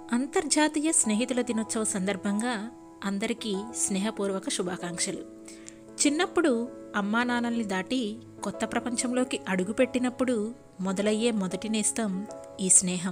అంతర్జాతీయ స్నేహితుల దినోత్సవ సందర్భంగా అందరికీ స్నేహపూర్వక శుభాకాంక్షలు చిన్నప్పుడు అమ్మా నాన్నల్ని దాటి కొత్త ప్రపంచంలోకి అడుగుపెట్టినప్పుడు మొదలయ్యే మొదటి నేస్తం ఈ స్నేహం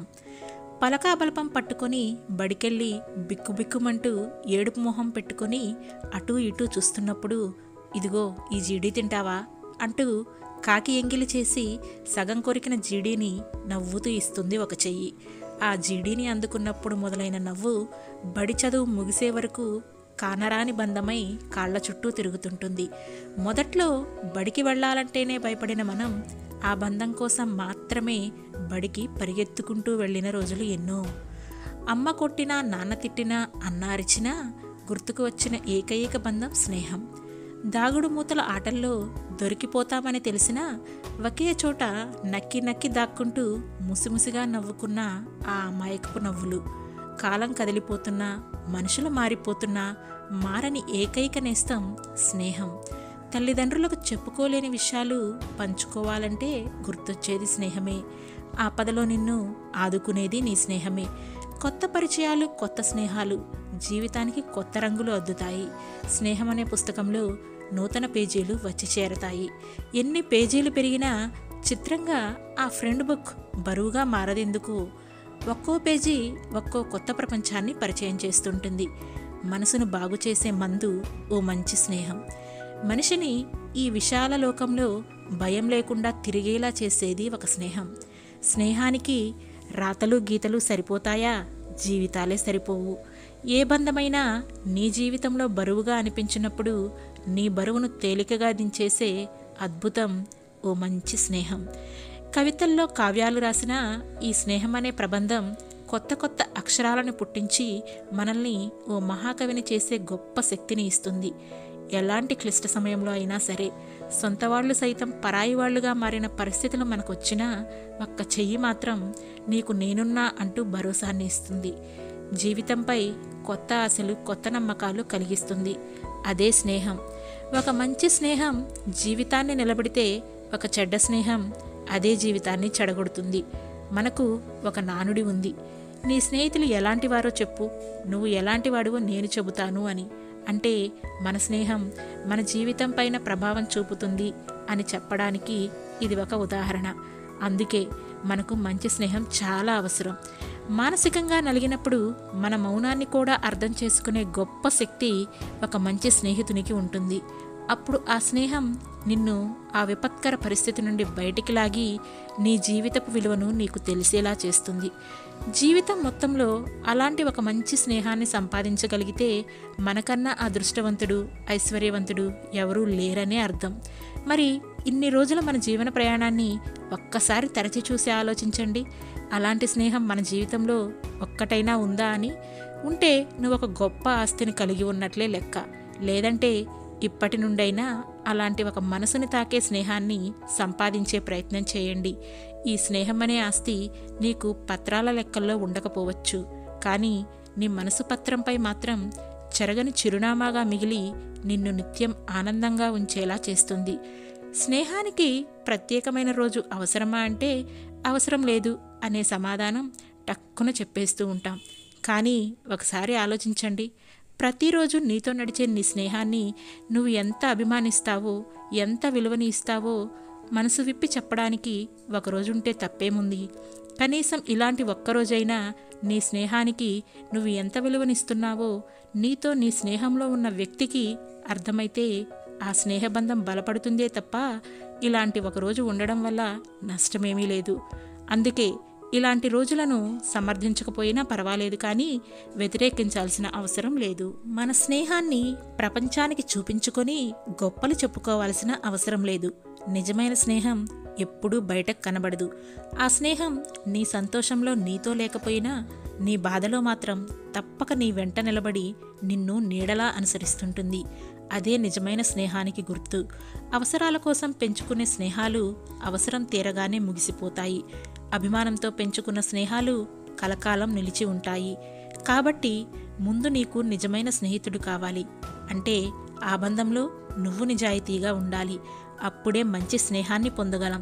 పలకాబలపం పట్టుకొని బడికెళ్ళి బిక్కుబిక్కుమంటూ ఏడుపు మొహం పెట్టుకొని అటూ ఇటూ చూస్తున్నప్పుడు ఇదిగో ఈ జీడీ తింటావా అంటూ కాకి ఎంగిలి చేసి సగం కొరికిన జీడీని నవ్వుతూ ఇస్తుంది ఒక చెయ్యి ఆ జీడీని అందుకున్నప్పుడు మొదలైన నవ్వు బడి చదువు ముగిసే వరకు కానరాని బంధమై కాళ్ల చుట్టూ తిరుగుతుంటుంది మొదట్లో బడికి వెళ్ళాలంటేనే భయపడిన మనం ఆ బంధం కోసం మాత్రమే బడికి పరిగెత్తుకుంటూ వెళ్ళిన రోజులు ఎన్నో అమ్మ కొట్టినా నాన్న తిట్టినా అన్న అరిచినా గుర్తుకు వచ్చిన ఏకైక బంధం స్నేహం దాగుడు మూతల ఆటల్లో దొరికిపోతామని తెలిసినా ఒకే చోట నక్కి నక్కి దాక్కుంటూ ముసిముసిగా నవ్వుకున్న ఆ అమాయకపు నవ్వులు కాలం కదిలిపోతున్నా మనుషులు మారిపోతున్నా మారని ఏకైక నేస్తం స్నేహం తల్లిదండ్రులకు చెప్పుకోలేని విషయాలు పంచుకోవాలంటే గుర్తొచ్చేది స్నేహమే ఆపదలో నిన్ను ఆదుకునేది నీ స్నేహమే కొత్త పరిచయాలు కొత్త స్నేహాలు జీవితానికి కొత్త రంగులు అద్దుతాయి స్నేహం అనే పుస్తకంలో నూతన పేజీలు వచ్చి చేరతాయి ఎన్ని పేజీలు పెరిగినా చిత్రంగా ఆ ఫ్రెండ్ బుక్ బరువుగా మారదెందుకు ఒక్కో పేజీ ఒక్కో కొత్త ప్రపంచాన్ని పరిచయం చేస్తుంటుంది మనసును బాగు చేసే మందు ఓ మంచి స్నేహం మనిషిని ఈ విశాల లోకంలో భయం లేకుండా తిరిగేలా చేసేది ఒక స్నేహం స్నేహానికి రాతలు గీతలు సరిపోతాయా జీవితాలే సరిపోవు ఏ బంధమైనా నీ జీవితంలో బరువుగా అనిపించినప్పుడు నీ బరువును తేలికగా దించేసే అద్భుతం ఓ మంచి స్నేహం కవితల్లో కావ్యాలు రాసిన ఈ స్నేహం అనే ప్రబంధం కొత్త కొత్త అక్షరాలను పుట్టించి మనల్ని ఓ మహాకవిని చేసే గొప్ప శక్తిని ఇస్తుంది ఎలాంటి క్లిష్ట సమయంలో అయినా సరే సొంత వాళ్ళు సైతం పరాయి వాళ్ళుగా మారిన పరిస్థితులు మనకు వచ్చినా ఒక్క చెయ్యి మాత్రం నీకు నేనున్నా అంటూ భరోసాన్ని ఇస్తుంది జీవితంపై కొత్త ఆశలు కొత్త నమ్మకాలు కలిగిస్తుంది అదే స్నేహం ఒక మంచి స్నేహం జీవితాన్ని నిలబడితే ఒక చెడ్డ స్నేహం అదే జీవితాన్ని చెడగొడుతుంది మనకు ఒక నానుడి ఉంది నీ స్నేహితులు ఎలాంటి వారో చెప్పు నువ్వు ఎలాంటి వాడివో నేను చెబుతాను అని అంటే మన స్నేహం మన జీవితం పైన ప్రభావం చూపుతుంది అని చెప్పడానికి ఇది ఒక ఉదాహరణ అందుకే మనకు మంచి స్నేహం చాలా అవసరం మానసికంగా నలిగినప్పుడు మన మౌనాన్ని కూడా అర్థం చేసుకునే గొప్ప శక్తి ఒక మంచి స్నేహితునికి ఉంటుంది అప్పుడు ఆ స్నేహం నిన్ను ఆ విపత్కర పరిస్థితి నుండి బయటికి లాగి నీ జీవితపు విలువను నీకు తెలిసేలా చేస్తుంది జీవితం మొత్తంలో అలాంటి ఒక మంచి స్నేహాన్ని సంపాదించగలిగితే మనకన్నా అదృష్టవంతుడు ఐశ్వర్యవంతుడు ఎవరూ లేరనే అర్థం మరి ఇన్ని రోజుల మన జీవన ప్రయాణాన్ని ఒక్కసారి తరచి చూసి ఆలోచించండి అలాంటి స్నేహం మన జీవితంలో ఒక్కటైనా ఉందా అని ఉంటే నువ్వు ఒక గొప్ప ఆస్తిని కలిగి ఉన్నట్లే లెక్క లేదంటే ఇప్పటి నుండైనా అలాంటి ఒక మనసుని తాకే స్నేహాన్ని సంపాదించే ప్రయత్నం చేయండి ఈ స్నేహం అనే ఆస్తి నీకు పత్రాల లెక్కల్లో ఉండకపోవచ్చు కానీ నీ మనసు పత్రంపై మాత్రం చెరగని చిరునామాగా మిగిలి నిన్ను నిత్యం ఆనందంగా ఉంచేలా చేస్తుంది స్నేహానికి ప్రత్యేకమైన రోజు అవసరమా అంటే అవసరం లేదు అనే సమాధానం టక్కున చెప్పేస్తూ ఉంటాం కానీ ఒకసారి ఆలోచించండి ప్రతిరోజు నీతో నడిచే నీ స్నేహాన్ని నువ్వు ఎంత అభిమానిస్తావో ఎంత విలువని ఇస్తావో మనసు విప్పి చెప్పడానికి ఒకరోజుంటే తప్పేముంది కనీసం ఇలాంటి ఒక్కరోజైనా నీ స్నేహానికి నువ్వు ఎంత విలువనిస్తున్నావో నీతో నీ స్నేహంలో ఉన్న వ్యక్తికి అర్థమైతే ఆ స్నేహబంధం బలపడుతుందే తప్ప ఇలాంటి ఒకరోజు ఉండడం వల్ల నష్టమేమీ లేదు అందుకే ఇలాంటి రోజులను సమర్థించకపోయినా పర్వాలేదు కానీ వ్యతిరేకించాల్సిన అవసరం లేదు మన స్నేహాన్ని ప్రపంచానికి చూపించుకొని గొప్పలు చెప్పుకోవాల్సిన అవసరం లేదు నిజమైన స్నేహం ఎప్పుడూ బయటకు కనబడదు ఆ స్నేహం నీ సంతోషంలో నీతో లేకపోయినా నీ బాధలో మాత్రం తప్పక నీ వెంట నిలబడి నిన్ను నీడలా అనుసరిస్తుంటుంది అదే నిజమైన స్నేహానికి గుర్తు అవసరాల కోసం పెంచుకునే స్నేహాలు అవసరం తీరగానే ముగిసిపోతాయి అభిమానంతో పెంచుకున్న స్నేహాలు కలకాలం నిలిచి ఉంటాయి కాబట్టి ముందు నీకు నిజమైన స్నేహితుడు కావాలి అంటే ఆ బంధంలో నువ్వు నిజాయితీగా ఉండాలి అప్పుడే మంచి స్నేహాన్ని పొందగలం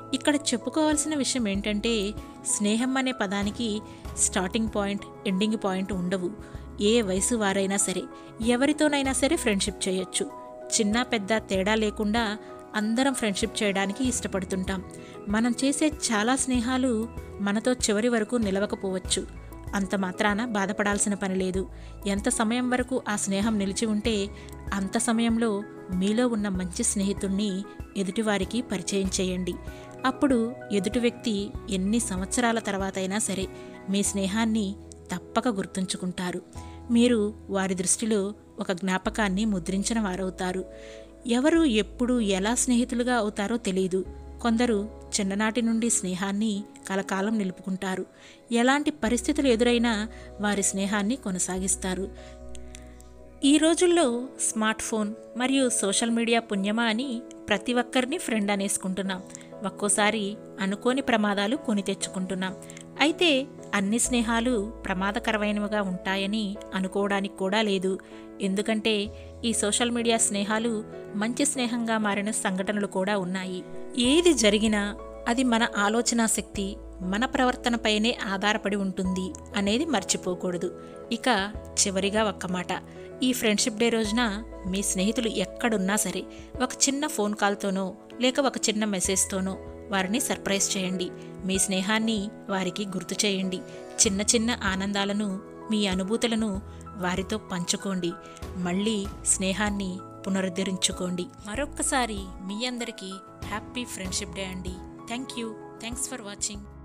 ఇక్కడ చెప్పుకోవాల్సిన విషయం ఏంటంటే స్నేహం అనే పదానికి స్టార్టింగ్ పాయింట్ ఎండింగ్ పాయింట్ ఉండవు ఏ వయసు వారైనా సరే ఎవరితోనైనా సరే ఫ్రెండ్షిప్ చేయొచ్చు చిన్న పెద్ద తేడా లేకుండా అందరం ఫ్రెండ్షిప్ చేయడానికి ఇష్టపడుతుంటాం మనం చేసే చాలా స్నేహాలు మనతో చివరి వరకు నిలవకపోవచ్చు అంత మాత్రాన బాధపడాల్సిన పని లేదు ఎంత సమయం వరకు ఆ స్నేహం నిలిచి ఉంటే అంత సమయంలో మీలో ఉన్న మంచి స్నేహితుణ్ణి ఎదుటివారికి పరిచయం చేయండి అప్పుడు ఎదుటి వ్యక్తి ఎన్ని సంవత్సరాల తర్వాత అయినా సరే మీ స్నేహాన్ని తప్పక గుర్తుంచుకుంటారు మీరు వారి దృష్టిలో ఒక జ్ఞాపకాన్ని ముద్రించిన వారవుతారు ఎవరు ఎప్పుడు ఎలా స్నేహితులుగా అవుతారో తెలియదు కొందరు చిన్ననాటి నుండి స్నేహాన్ని కలకాలం నిలుపుకుంటారు ఎలాంటి పరిస్థితులు ఎదురైనా వారి స్నేహాన్ని కొనసాగిస్తారు ఈ రోజుల్లో స్మార్ట్ ఫోన్ మరియు సోషల్ మీడియా పుణ్యమా అని ప్రతి ఒక్కరిని ఫ్రెండ్ అనేసుకుంటున్నాం ఒక్కోసారి అనుకోని ప్రమాదాలు కొని తెచ్చుకుంటున్నాం అయితే అన్ని స్నేహాలు ప్రమాదకరమైనవిగా ఉంటాయని అనుకోవడానికి కూడా లేదు ఎందుకంటే ఈ సోషల్ మీడియా స్నేహాలు మంచి స్నేహంగా మారిన సంఘటనలు కూడా ఉన్నాయి ఏది జరిగినా అది మన ఆలోచనా శక్తి మన ప్రవర్తనపైనే ఆధారపడి ఉంటుంది అనేది మర్చిపోకూడదు ఇక చివరిగా ఒక్క మాట ఈ ఫ్రెండ్షిప్ డే రోజున మీ స్నేహితులు ఎక్కడున్నా సరే ఒక చిన్న ఫోన్ కాల్తోనో లేక ఒక చిన్న మెసేజ్తోనో వారిని సర్ప్రైజ్ చేయండి మీ స్నేహాన్ని వారికి గుర్తు చేయండి చిన్న చిన్న ఆనందాలను మీ అనుభూతులను వారితో పంచుకోండి మళ్ళీ స్నేహాన్ని పునరుద్ధరించుకోండి మరొక్కసారి మీ అందరికీ హ్యాపీ ఫ్రెండ్షిప్ డే అండి thank you thanks for watching